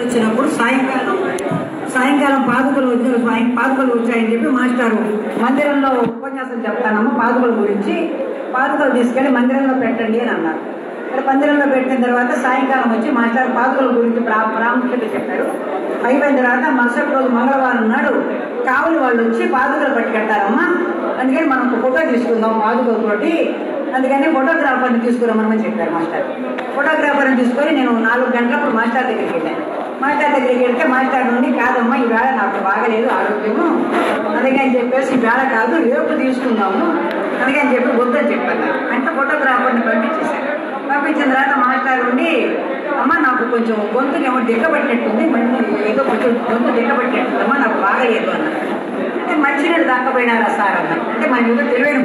వచ్చినప్పుడు సాయంకాలం సాయంకాలం పాదుకలు వచ్చి సాయం- పాదుకలు వచ్చాయని చెప్పి మాస్టారు మందిరంలో ఉపన్యాసం చెప్తానమ్మా పాదుకల గురించి పాదుకలు తీసుకెళ్ళి మందిరంలో పెట్టండి అని అన్నారు ఇక్కడ మందిరంలో పెట్టిన తర్వాత సాయంకాలం వచ్చి మాస్టర్ పాదుకల గురించి ప్రా ప్రాముఖ్యత చెప్పారు అయిపోయిన తర్వాత మరుసటి రోజు మంగళవారం నాడు కావలి వాళ్ళు వచ్చి పాదుకలు పట్టుకెళ్తారమ్మా అందుకని మనం ఒక ఫోటో తీసుకుందాం పాదుకలతోటి అందుకని ఫోటోగ్రాఫర్ని తీసుకురమ్మని చెప్పారు మాస్టర్ ఫోటోగ్రాఫర్ని తీసుకొని నేను నాలుగు గంటలప్పుడు మాస్టర్ దగ్గరికి వెళ్ళాను మాస్టర్ దగ్గరికి వెళ్తే మాస్టర్ నుండి కాదమ్మా ఈవేళ నాకు బాగలేదు ఆరోగ్యము అందుకని చెప్పేసి ఈవేళ కాదు రేపు తీసుకుందాము అందుకని చెప్పి వద్దని చెప్పాను అంటే ఫోటోగ్రాఫర్ని పంపించేశాను పంపించిన తర్వాత మాస్టర్ నుండి అమ్మ నాకు కొంచెం గొంతుకి ఏమో దిగ్గబట్టినట్టుంది మళ్ళీ ఏదో కొంచెం గొంతు దిగ్గబట్టినట్టుందమ్మా నాకు బాగలేదు అన్నారు అంటే మంచినీళ్ళు దాకపోయినారా సార్ అన్న అంటే మన ఏదో తెలియదు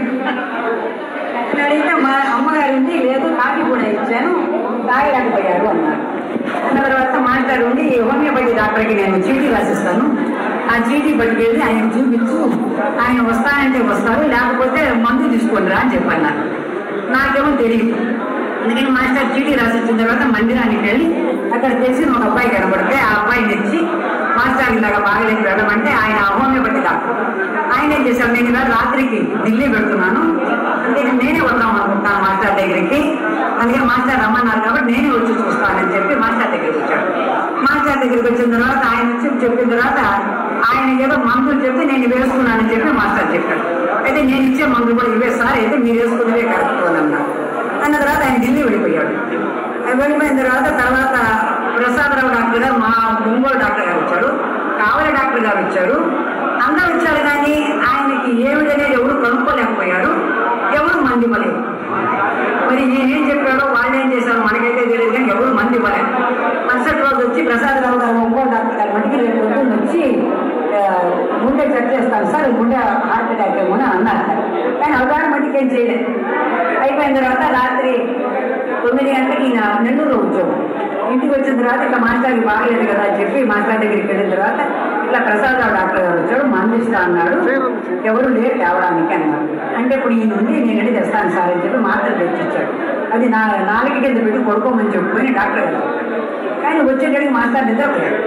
అని అడిగితే మా అమ్మగారు ఉండి లేదు కాఫీ కూడా ఇచ్చాను తాగలేకపోయారు అన్నారు అన్న తర్వాత మాస్టర్ ఉండి హోమియోపతి డాక్టర్కి నేను చీటీ రాసిస్తాను ఆ చీటీ పట్టుకెళ్ళి ఆయన చూపించు ఆయన వస్తానంటే వస్తారు లేకపోతే మందు తీసుకోండి రా అని చెప్పన్నారు నాకేమో తెలియదు అందుకని మాస్టర్ చీటీ రాసిచ్చిన తర్వాత మందిరానికి వెళ్ళి అక్కడ తెలిసిన ఒక అబ్బాయి కనబడితే ఆ అబ్బాయిని తెచ్చి మాస్టర్ ఇలాగా బాగలేదు వెళ్ళమంటే ఆయన హోమియోపతి డాక్టర్ ఆయన ఏం చేశారు నేను ఇవాళ రాత్రికి ఢిల్లీ పెడుతున్నాను అందుకే నేనే వద్దాం అనుకుంటాను మాస్టర్ దగ్గరికి అందుకే మాస్టర్ రమ్మన్నారు కాబట్టి నేనే వచ్చి చూస్తానని చెప్పి మాస్టర్ దగ్గరికి వచ్చాడు మాస్టర్ దగ్గరికి వచ్చిన తర్వాత ఆయన వచ్చి చెప్పిన తర్వాత ఆయన ఏదో మందులు చెప్తే నేను వేసుకున్నానని చెప్పి మాస్టర్ చెప్పాడు అయితే నేను ఇచ్చే మందులు కూడా ఇవే సార్ అయితే మీరు వేసుకున్నవే కరెక్ట్ అని అన్నారు అన్న తర్వాత ఆయన ఢిల్లీ వెళ్ళిపోయాడు ఆయన వెళ్ళిపోయిన తర్వాత తర్వాత ప్రసాదరావు డాక్టర్ గారు మా ఒంగోలు డాక్టర్ గారు వచ్చారు కావలి డాక్టర్ గారు వచ్చారు అందరూ వచ్చారు కానీ ఆయనకి ఏమిటనేది ఎవరు కనుక్కోలేకపోయారు ఎవరు మంది ఇవ్వలేదు మరి ఈయన ఏం చెప్పాడో వాళ్ళు ఏం చేశారో మనకైతే తెలియదు కానీ ఎవరు మంది ఇవ్వలేదు మరుసటి రోజు వచ్చి ప్రసాదరావు గారు ఒంగోలు డాక్టర్ గారి మటుకి రేపు పొద్దున్న వచ్చి ఆ, గుండె చెక్ చేస్తాను సార్ గుండె హార్ట్ అటాక్ ఏమో అని అన్నారు కానీ అవగాహన మటుకు ఏం చేయలేదు అయిపోయిన తర్వాత రాత్రి తొమ్మిది గంటలకి ఈయన నెల్లూరు ఉద్యోగం ఇంటికి వచ్చిన తర్వాత ఇట్లా మాస్టర్కి బాగలేదు కదా అని చెప్పి మాస్టర్ దగ్గరికి వెళ్ళిన తర్వాత ఇట్లా ప్రసాదరావు డాక్టర్ గారు వచ్చాడు మందు ఇస్తా అన్నాడు ఎవరు లేరు తేవడానికి అన్నారు అంటే ఇప్పుడు ఈయన ఉంది నేను వెళ్ళి తెస్తాను సార్ అని చెప్పి మాత్రలు తెచ్చిచ్చాడు అది నా నాలుగు కింద పెట్టి పడుకోమని చెప్పిపోయి డాక్టర్ గారు కానీ వచ్చేటడికి మాస్టర్ నిద్రపోయాడు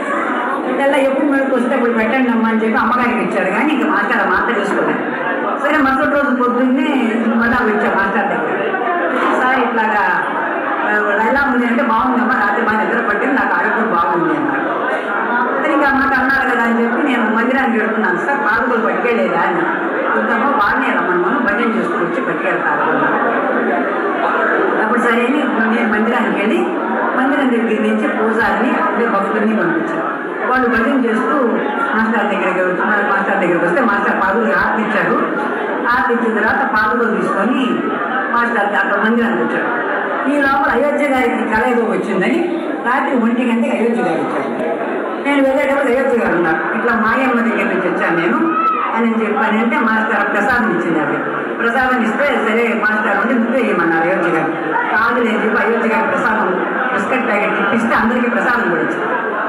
ఇలా ఎప్పుడు మెడకు వస్తే ఇప్పుడు పెట్టండి అమ్మా అని చెప్పి అమ్మగారికి ఇచ్చారు కానీ ఇంకా మాస్టర్ ఆ మాత్ర తీసుకోలేదు సరే మరుసటి రోజు పొద్దున్నే మళ్ళా వచ్చా మాస్టర్ దగ్గర సార్ ఇట్లాగా ఆ, ఎలా ఉంది అంటే బాగుందమ్మా రాత్రి మా నిద్ర పట్టింది నాకు ఆరోగ్యం బాగుంది అన్నారు సరే ఇంకా మాట అన్నారు కదా అని చెప్పి నేను మందిరానికి వెళ్తున్నాను సార్ పాదుకలు పట్టుకెళ్ళేదా అని వద్దమ్మా బాగానే రమ్మను భజన చేసుకొచ్చి పట్టుకెళ్తారు అన్నారు. అప్పుడు సరే అని నేను మందిరానికి వెళ్ళి మందిరం దగ్గర నుంచి పూజారిని అదే భక్తుల్ని పంపించారు వాళ్ళు భజన చేస్తూ మాస్టర్ దగ్గరికి వచ్చి మాస్టర్ దగ్గరికి వస్తే మాస్టర్ పాదులు ఆర్తిచ్చారు ఆర్తిచ్చిన తర్వాత పాదులు తీసుకొని మాస్టర్ అక్కడ మందిరానికి వచ్చాడు ఈ లోపల అయోధ్య గారికి కళ ఏదో వచ్చిందని రాత్రి ఒంటి గంటకి అయోధ్య గారు వచ్చాడు నేను వెళ్ళేటప్పుడు అయోధ్య గారు ఉన్నారు ఇట్లా మాయమ్మ దగ్గర నుంచి వచ్చాను నేను అని చెప్పాను అంటే మాస్టర్ ప్రసాదం ఇచ్చింది అవి ప్రసాదం ఇస్తే సరే మాస్టర్ ఉండి నువ్వే ఇవ్వమన్నారు అయోధ్య గారు కాదు నేను చెప్పి అయోధ్య గారి ప్రసాదం బిస్కెట్ ప్యాకెట్ ఇప్పిస్తే అందరికీ ప్రసాదం కూడా ఇచ్చాను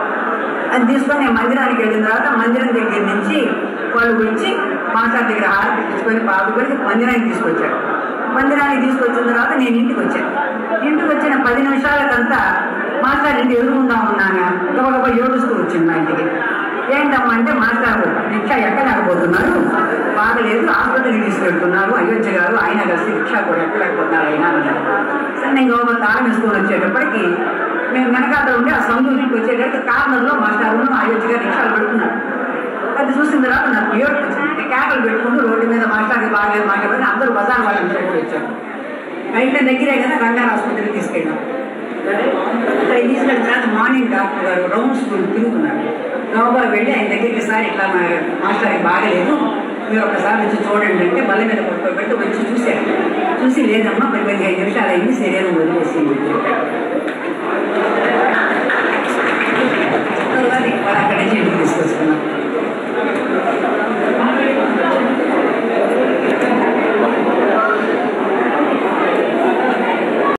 అది తీసుకొని నేను మందిరానికి వెళ్ళిన తర్వాత మందిరం దగ్గర నుంచి వాళ్ళు వచ్చి మాస్టర్ దగ్గర హారతి తీసుకొని పాదుకొని మందిరానికి తీసుకొచ్చారు మందిరానికి తీసుకొచ్చిన తర్వాత నేను ఇంటికి వచ్చాను ఇంటికి వచ్చిన పది నిమిషాలకంతా మాస్టర్ ఇంటి ఎదురుగుండా ఉన్నాను గబగబా ఏడుస్తూ వచ్చింది మా ఇంటికి ఏంటమ్మా అంటే మాస్టర్ రిక్షా ఎక్కలేకపోతున్నారు బాగలేదు ఆసుపత్రికి తీసుకెళ్తున్నారు అయోధ్య గారు ఆయన కలిసి రిక్షా కూడా ఎక్కలేకపోతున్నారు ఆయన అన్నారు సరే నేను గౌరవ తాళం వేసుకొని వచ్చేటప్పటికి మేము వెనకాల ఉండి ఆ సందుకి వచ్చేటప్పుడు కార్నర్లో మాస్టర్ను అయోధ్య గారు రిక్షాలు పెడుతున్నారు అది చూసిన తర్వాత నాకు ఏడుపు వచ్చింది కేకలు పెట్టుకుంటూ రోడ్డు మీద మాట్లాడి బాగా మాట్లాడి అందరూ బజార్ వాళ్ళని పెట్టుకుని వచ్చారు అయితే దగ్గరే కదా రంగారు ఆసుపత్రికి తీసుకెళ్ళాం అక్కడ తీసుకెళ్ళిన తర్వాత మార్నింగ్ డాక్టర్ గారు రౌండ్ స్కూల్ తిరుగుతున్నారు గౌరవ వెళ్ళి ఆయన దగ్గరికి సార్ ఇట్లా మా మాస్టర్ బాగలేదు మీరు ఒకసారి వచ్చి చూడండి అంటే బల్ల మీద పట్టుకోబెట్టి వచ్చి చూశారు చూసి లేదమ్మా పది పదిహేను నిమిషాలు అయింది శరీరం వదిలేసింది అని చెప్పారు